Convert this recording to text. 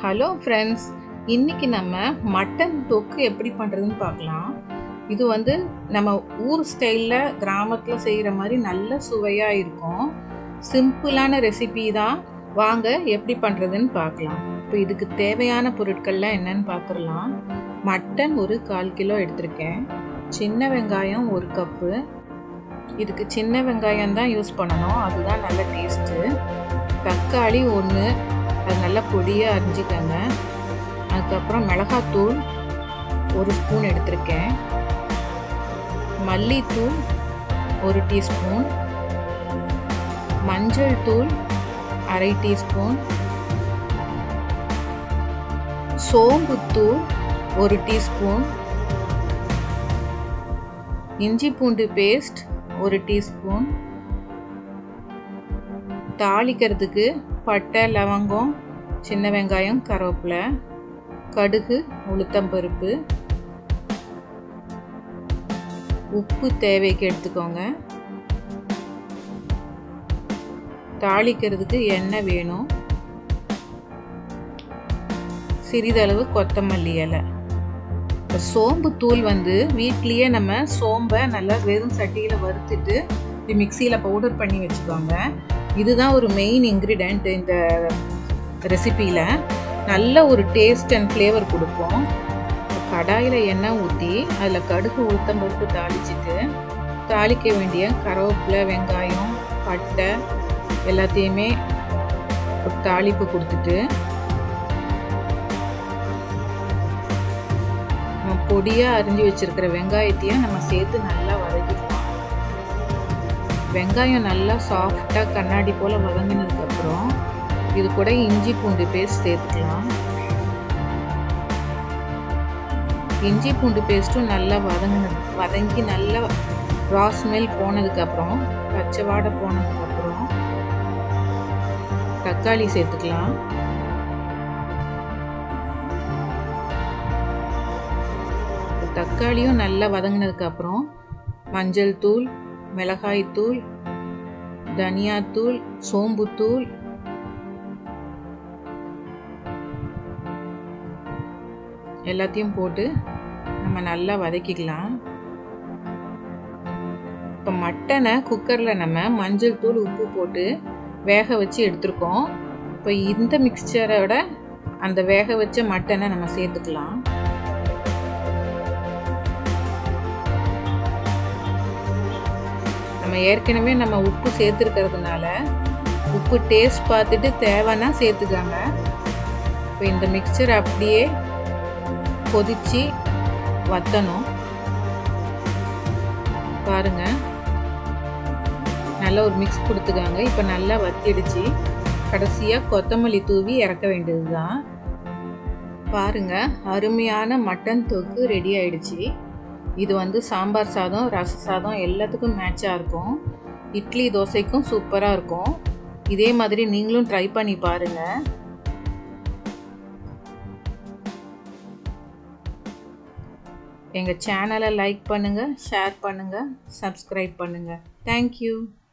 hello friends இன்னைக்கு நம்ம mutton தொக்கு எப்படி பண்ணுறதுன்னு பார்க்கலாம் இது வந்து நம்ம ஊர் ஸ்டைலில் கிராமத்தில் செய்கிற மாதிரி நல்ல சுவையாக இருக்கும் சிம்பிளான ரெசிபி தான் வாங்க எப்படி பண்ணுறதுன்னு பார்க்கலாம் இப்போ இதுக்கு தேவையான பொருட்கள்லாம் என்னன்னு பார்த்துடலாம் மட்டன் ஒரு கால் கிலோ எடுத்திருக்கேன் சின்ன வெங்காயம் ஒரு கப்பு இதுக்கு சின்ன வெங்காயம் தான் யூஸ் பண்ணணும் அதுதான் நல்ல டேஸ்ட்டு தக்காளி ஒன்று அது நல்லா பொடியாக அரிஞ்சிக்கங்க அதுக்கப்புறம் மிளகாத்தூள் ஒரு ஸ்பூன் எடுத்திருக்கேன் மல்லித்தூள் ஒரு டீஸ்பூன் மஞ்சள் தூள் அரை டீஸ்பூன் சோம்புத்தூள் ஒரு டீஸ்பூன் இஞ்சி பூண்டு பேஸ்ட் ஒரு டீஸ்பூன் தாளிக்கிறதுக்கு பட்டை லவங்கம் சின்ன வெங்காயம் கருவேப்பிலை கடுகு உளுத்தம்பருப்பு உப்பு தேவைக்கு எடுத்துக்கோங்க தாளிக்கிறதுக்கு எண்ணெய் வேணும் சிறிதளவு கொத்தமல்லி இலை சோம்பு தூள் வந்து வீட்லேயே நம்ம சோம்பை நல்லா வெறும் சட்டியில் வறுத்துட்டு இப்படி மிக்சியில் பவுடர் பண்ணி வச்சுக்கோங்க இதுதான் ஒரு மெயின் இன்க்ரீடியண்ட் இந்த ரெசிப்பியில் நல்ல ஒரு டேஸ்ட் அண்ட் ஃப்ளேவர் கொடுக்கும் கடாயில் எண்ணெய் ஊற்றி அதில் கடுகு உளுத்தம் பருப்பு தாளிச்சிட்டு தாளிக்க வேண்டிய கருவேப்பிலை வெங்காயம் பட்டை எல்லாத்தையுமே ஒரு தாளிப்பு கொடுத்துட்டு நம்ம பொடியாக அரிஞ்சு வச்சுருக்கிற வெங்காயத்தையும் நம்ம சேர்த்து நல்லா வதக்கிக்கலாம் வெங்காயம் நல்லா சாஃப்டாக கண்ணாடி போல் வதங்கினதுக்கப்புறம் இது கூட இஞ்சி பூண்டு பேஸ்ட் சேர்த்துக்கலாம் இஞ்சி பூண்டு பேஸ்ட்டும் நல்லா வதங்கினது வதங்கி நல்லா ரா ஸ்மெல் போனதுக்கப்புறம் பச்சை வாடை போனதுக்கப்புறம் தக்காளி சேர்த்துக்கலாம் தக்காளியும் நல்லா வதங்கினதுக்கப்புறம் மஞ்சள் தூள் மிளகாய் தூள் தனியாத்தூள் சோம்புத்தூள் எல்லாத்தையும் போட்டு நம்ம நல்லா வதக்கிக்கலாம் இப்போ மட்டனை குக்கரில் நம்ம மஞ்சள் தூள் உப்பு போட்டு வேக வச்சு எடுத்துருக்கோம் இப்போ இந்த மிக்சரோட அந்த வேக வச்ச மட்டனை நம்ம சேர்த்துக்கலாம் நம்ம ஏற்கனவே நம்ம உப்பு சேர்த்துருக்கிறதுனால உப்பு டேஸ்ட் பார்த்துட்டு தேவைன்னா சேர்த்துக்காங்க இப்போ இந்த மிக்சர் அப்படியே கொதிச்சு வத்தணும் பாருங்க நல்ல ஒரு மிக்ஸ் கொடுத்துக்காங்க இப்போ நல்லா வத்திடுச்சு கடைசியாக கொத்தமல்லி தூவி இறக்க வேண்டியது தான் பாருங்க அருமையான மட்டன் தொக்கு ரெடி ஆயிடுச்சு இது வந்து சாம்பார் சாதம் ரச சாதம் எல்லாத்துக்கும் மேட்சாக இருக்கும் இட்லி தோசைக்கும் சூப்பராக இருக்கும் இதே மாதிரி நீங்களும் ட்ரை பண்ணி பாருங்கள் எங்கள் சேனலை லைக் பண்ணுங்கள் ஷேர் பண்ணுங்கள் சப்ஸ்கிரைப் பண்ணுங்கள் தேங்க்யூ